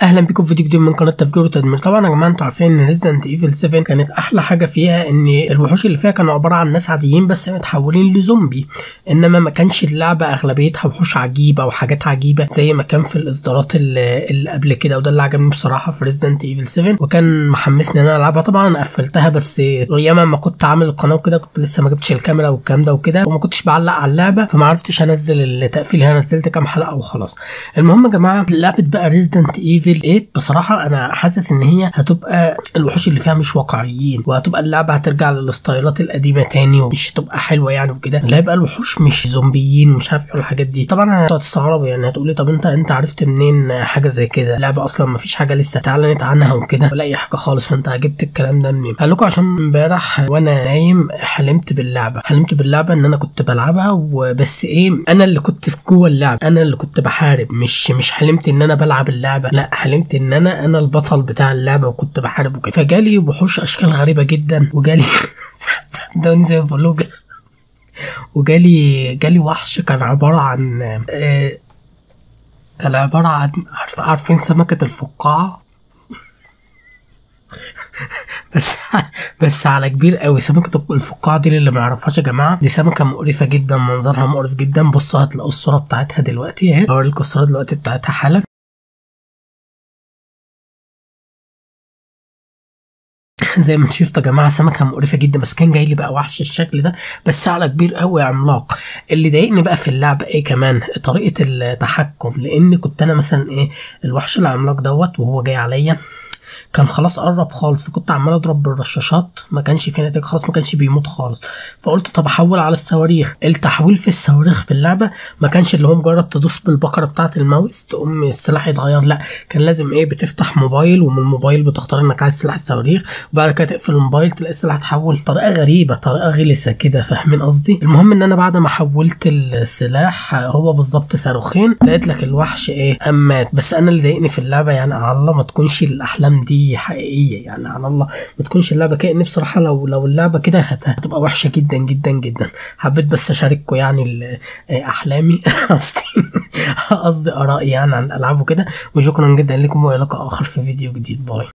اهلا بيكم في فيديو جديد من قناه تفجير وتدمير طبعا يا جماعه انتوا عارفين ان ريزدنت ايفل 7 كانت احلى حاجه فيها ان الوحوش اللي فيها كانوا عباره عن ناس عاديين بس متحولين لزومبي انما ما كانش اللعبه اغلبيتها وحوش عجيبه وحاجات عجيبه زي ما كان في الاصدارات اللي, اللي قبل كده وده اللي عجبني بصراحه في ريزدنت ايفل 7 وكان محمسني ان انا العبها طبعا انا قفلتها بس ايام ما كنت عامل القناه وكده كنت لسه ما جبتش الكاميرا والكلام ده وكده وما كنتش بعلق على اللعبه فما عرفتش انزل التقفيل هنا نزلت كام حلقه وخلاص المهم يا جماعه لعبه بقى ريزدنت ايفل 8 بصراحه انا حاسس ان هي هتبقى الوحوش اللي فيها مش واقعيين وهتبقى اللعبه هترجع للستايلات القديمه تاني ومش هتبقى حلوه يعني وكده اللي هيبقى الوحوش مش زومبيين ومش عارف ايه الحاجات دي طبعا هتستغربوا يعني هتقولي طب انت انت عرفت منين حاجه زي كده اللعبه اصلا ما فيش حاجه لسه اتعلنت عنها وكده ولا اي حاجه خالص فانت جبت الكلام ده منين قال لكم عشان امبارح وانا نايم حلمت باللعبه حلمت باللعبه ان انا كنت بلعبها وبس ايه انا اللي كنت في جوه اللعبه انا اللي كنت بحارب مش مش حلمت ان انا بلعب اللعبه لا حلمت ان انا انا البطل بتاع اللعبه وكنت بحارب وكده فجالي وحوش اشكال غريبه جدا وجالي صدقوني زي ما بقول وجالي جالي وحش كان عباره عن آه كان عباره عن عارف عارفين سمكه الفقاعه بس بس على كبير قوي سمكة الفقاعة دي اللي ما يعرفهاش يا جماعة دي سمكة مقرفة جدا منظرها مقرف جدا بصوا هتلاقوا الصورة بتاعتها دلوقتي اهي هوريلكوا الصورة دلوقتي بتاعتها حالا زي ما انتم شفتوا يا جماعه سمكه مقرفه جدا بس كان جاي لي بقى وحش الشكل ده بس على كبير قوي عملاق اللي ضايقني بقى في اللعبه ايه كمان طريقه التحكم لان كنت انا مثلا ايه الوحش العملاق دوت وهو جاي عليا كان خلاص قرب خالص فكنت عمال اضرب بالرشاشات ما كانش في نتيجه خلاص ما كانش بيموت خالص فقلت طب احول على الصواريخ التحويل في الصواريخ في اللعبه ما كانش اللي هو مجرد تدوس بالبكره بتاعه الماوس تقوم السلاح يتغير لا كان لازم ايه بتفتح موبايل ومن الموبايل بتختار انك عايز سلاح الصواريخ وبعد كده تقفل الموبايل تلاقي السلاح اتحول طريقه غريبه طريقه غلسه كده فاهمين قصدي المهم ان انا بعد ما حولت السلاح هو بالظبط صاروخين لقيت لك الوحش ايه امات بس انا اللي ضايقني في اللعبه يعني على الله ما تكونش الاحلام دي حقيقيه يعني على الله ما تكونش اللعبه كأن بصراحه لو لو اللعبه كده هتبقى وحشه جدا جدا جدا حبيت بس اشارككم يعني احلامي قصدي قصدي ارائي يعني عن الالعاب وكده وشكرا جدا لكم والى لقاء اخر في فيديو جديد باي